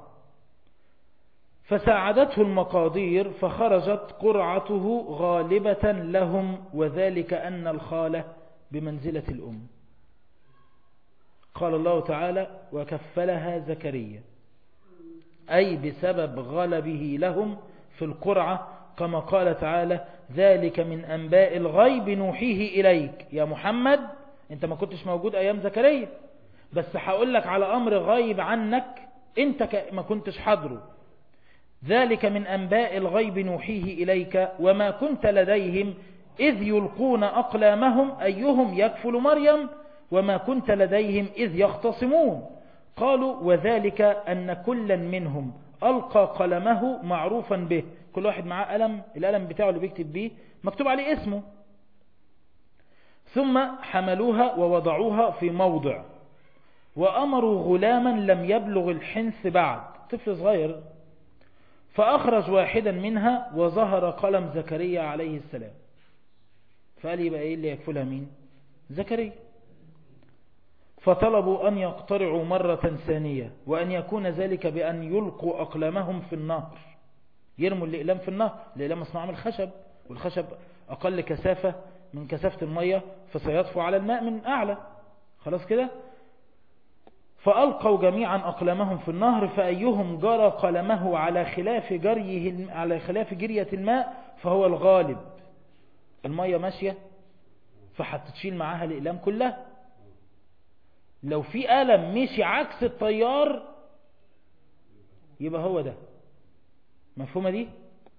فساعدته المقادير فخرجت قرعته غالبة لهم وذلك أن الخالة بمنزلة الأم قال الله تعالى وكفلها زكريا أي بسبب غلبه لهم في القرعة كما قال تعالى ذلك من أنباء الغيب نوحيه إليك يا محمد انت ما كنتش موجود أيام زكريا بس هقول لك على أمر غيب عنك انت ما كنتش حضره ذلك من أنباء الغيب نوحيه إليك وما كنت لديهم إذ يلقون أقلامهم أيهم يكفل مريم وما كنت لديهم إذ يختصمون قالوا وذلك أن كلا منهم ألقى قلمه معروفا به كل واحد معاه قلم القلم بتاعه اللي بيكتب به مكتوب عليه اسمه ثم حملوها ووضعوها في موضع وأمروا غلاما لم يبلغ الحنث بعد طفل صغير فأخرج واحدا منها وظهر قلم زكريا عليه السلام فقال يبقى ايه اللي يكفلها مين زكريا فطلبوا أن يقترعوا مرة ثانية وأن يكون ذلك بأن يلقوا أقلامهم في النهر يرموا الإقلام في النهر الإقلام مصنوع من الخشب والخشب أقل كثافة من كثافة المية فسيطفو على الماء من أعلى خلاص كده فألقوا جميعا أقلامهم في النهر فأيهم جرى قلمه على خلاف جريه على خلاف جرية الماء فهو الغالب المية ماشية فهتشيل معاها الإقلام كلها لو في قلم مشي عكس التيار يبقى هو ده مفهومة دي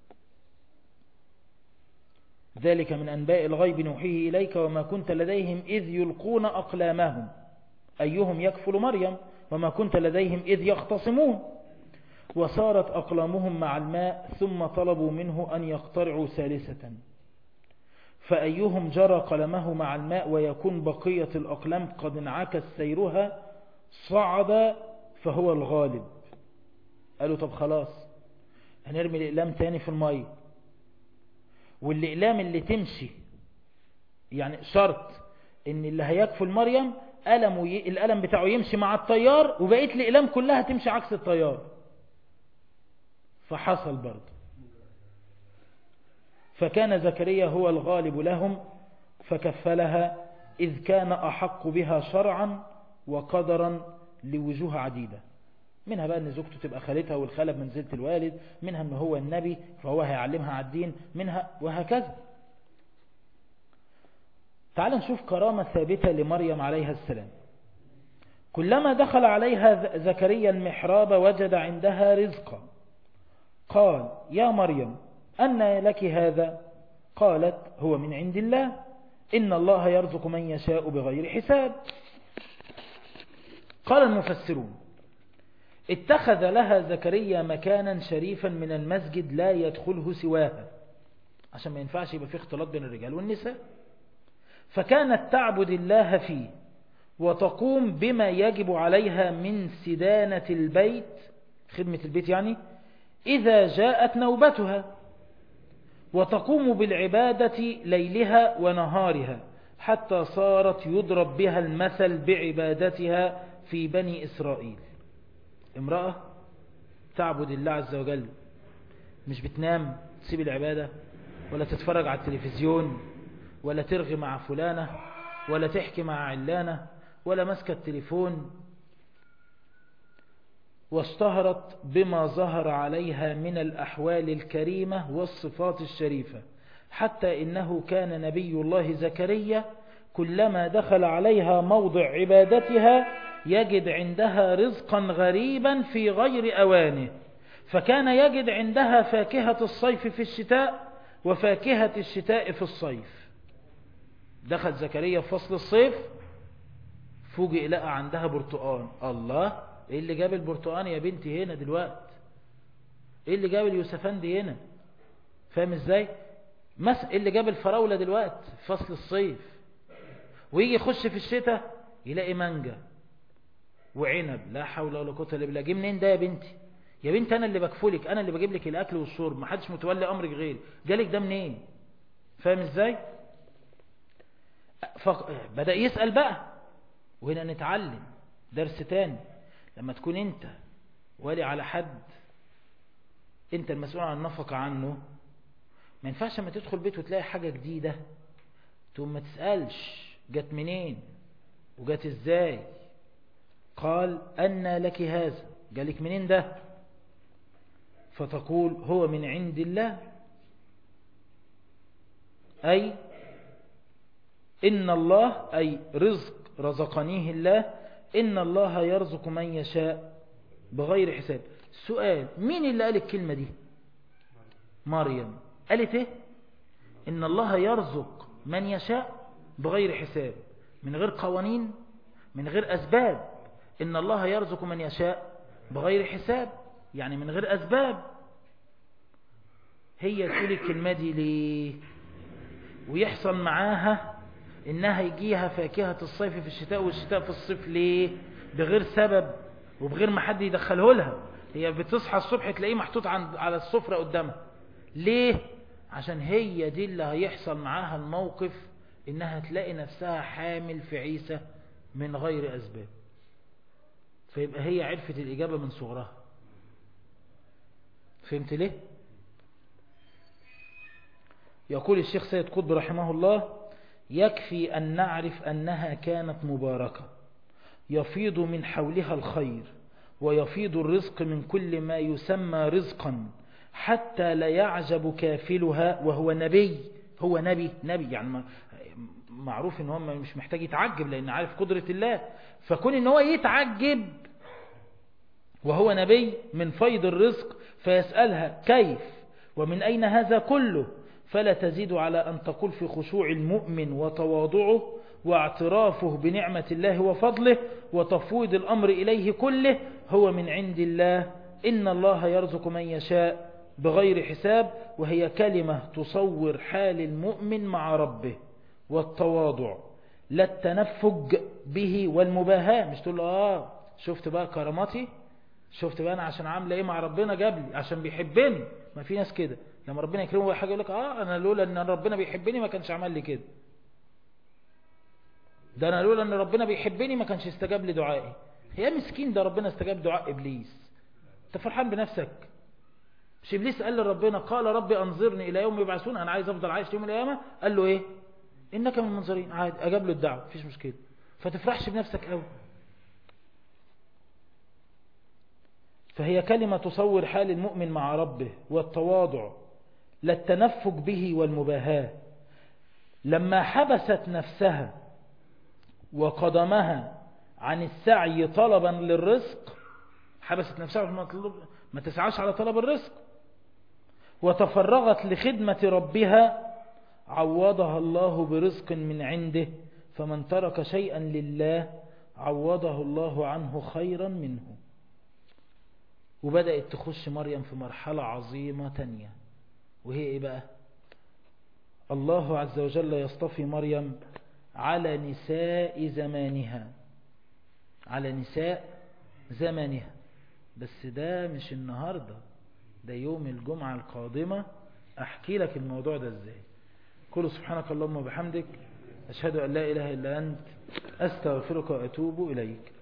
ذلك من أنباء الغيب نوحيه إليك وما كنت لديهم إذ يلقون أقلامهم أيهم يكفل مريم وما كنت لديهم إذ يختصمون وصارت أقلامهم مع الماء ثم طلبوا منه أن يقترعوا ثالثة فأيهم جرى قلمه مع الماء ويكون بقية الأقلام قد انعكس سيرها صعد فهو الغالب قالوا طب خلاص هنرمي الإقلام تاني في المية والإقلام اللي تمشي يعني شرط ان اللي هيكفل مريم قلمه ي... القلم بتاعه يمشي مع التيار وبقيت الإقلام كلها تمشي عكس التيار فحصل برضه فكان زكريا هو الغالب لهم فكفلها إذ كان أحق بها شرعا وقدرا لوجوه عديدة منها بقى ان زوجته تبقى خالتها والخالة بمنزلة الوالد منها ان هو النبي فهو هيعلمها على الدين منها وهكذا تعال نشوف كرامة ثابتة لمريم عليها السلام كلما دخل عليها زكريا المحراب وجد عندها رزقا قال يا مريم أن لك هذا قالت هو من عند الله إن الله يرزق من يشاء بغير حساب قال المفسرون اتخذ لها زكريا مكانا شريفا من المسجد لا يدخله سواها عشان ما ينفعش يبقى فيه اختلاط بين الرجال والنساء فكانت تعبد الله فيه وتقوم بما يجب عليها من سدانة البيت خدمة البيت يعني إذا جاءت نوبتها وتقوم بالعبادة ليلها ونهارها حتى صارت يضرب بها المثل بعبادتها في بني إسرائيل امرأة تعبد الله عز وجل مش بتنام تسيب العبادة ولا تتفرج على التلفزيون ولا ترغي مع فلانة ولا تحكي مع علانة ولا مسك التليفون واشتهرت بما ظهر عليها من الأحوال الكريمة والصفات الشريفة حتى إنه كان نبي الله زكريا كلما دخل عليها موضع عبادتها يجد عندها رزقا غريبا في غير أوانه فكان يجد عندها فاكهة الصيف في الشتاء وفاكهة الشتاء في الصيف دخل زكريا في فصل الصيف فوجئ لقى عندها برتقان الله ايه اللي جاب البرتقان يا بنتي هنا دلوقتي ايه اللي جاب اليوسفندي هنا فاهم ازاي مس ايه اللي جاب الفراولة دلوقتي في فصل الصيف ويجي يخش في الشتاء يلاقي مانجا وعنب لا حول ولا قوه الا بالله جه منين ده يا بنتي يا بنتي انا اللي بكفلك انا اللي بجيب لك الاكل والشرب ما حدش متولي امرك غيري جالك ده منين فاهم ازاي بدأ يسأل بقى وهنا نتعلم درس تاني لما تكون انت والي على حد انت المسؤول عن النفقة عنه ما ينفعش لما تدخل بيت وتلاقي حاجة جديدة تقوم ما تسألش جت منين وجت ازاي قال أن لك هذا جالك منين ده فتقول هو من عند الله أي إن الله أي رزق رزقنيه الله إن الله يرزق من يشاء بغير حساب سؤال مين اللي قال الكلمة دي مريم قالت ايه إن الله يرزق من يشاء بغير حساب من غير قوانين من غير أسباب إن الله يرزق من يشاء بغير حساب يعني من غير أسباب هي تقول الكلمة دي ليه ويحصل معاها إنها يجيها فاكهة الصيف في الشتاء والشتاء في الصيف ليه بغير سبب وبغير ما حد يدخله لها هي بتصحى الصبح تلاقيه محطوط على السفرة قدامها ليه عشان هي دي اللي هيحصل معاها الموقف إنها تلاقي نفسها حامل في عيسى من غير أسباب فيبقى هي عرفت الإجابة من صغرها فهمت ليه يقول الشيخ سيد قطب رحمه الله يكفي أن نعرف أنها كانت مباركة يفيض من حولها الخير ويفيض الرزق من كل ما يسمى رزقا حتى لا يعجب كافلها وهو نبي هو نبي نبي يعني ما- معروف ان هو مش محتاج يتعجب لان عارف قدرة الله فكون ان هو يتعجب وهو نبي من فيض الرزق فيسألها كيف ومن أين هذا كله فلا تزيد على أن تقول في خشوع المؤمن وتواضعه واعترافه بنعمة الله وفضله وتفويض الأمر إليه كله هو من عند الله إن الله يرزق من يشاء بغير حساب وهي كلمة تصور حال المؤمن مع ربه والتواضع لا التنفج به والمباهاة مش تقول له آه شفت بقى كراماتي شفت بقى انا عشان عامله ايه مع ربنا جاب لي عشان بيحبني ما في ناس كده لما ربنا يكرمه بأي حاجه يقول لك اه انا لولا ان ربنا بيحبني ما كانش عمل لي كده ده انا لولا ان ربنا بيحبني ما كانش استجاب لي دعائي يا مسكين ده ربنا استجاب دعاء ابليس انت فرحان بنفسك مش ابليس قال لربنا قال ربي انظرني الى يوم يبعثون انا عايز افضل عايش يوم القيامه قال له ايه انك من المنظرين عادي اجاب له الدعوه مفيش مشكله فتفرحش بنفسك قوي فهي كلمة تصور حال المؤمن مع ربه والتواضع لا التنفك به والمباهاة لما حبست نفسها وقدمها عن السعي طلبا للرزق حبست نفسها ما تطلب- ما تسعاش على طلب الرزق وتفرغت لخدمة ربها عوضها الله برزق من عنده فمن ترك شيئا لله عوضه الله عنه خيرا منه وبدأت تخش مريم في مرحلة عظيمة تانية وهي ايه بقى الله عز وجل يصطفي مريم على نساء زمانها على نساء زمانها بس ده مش النهاردة ده يوم الجمعة القادمة احكي لك الموضوع ده ازاي كل سبحانك اللهم وبحمدك أشهد أن لا إله إلا أنت أستغفرك وأتوب إليك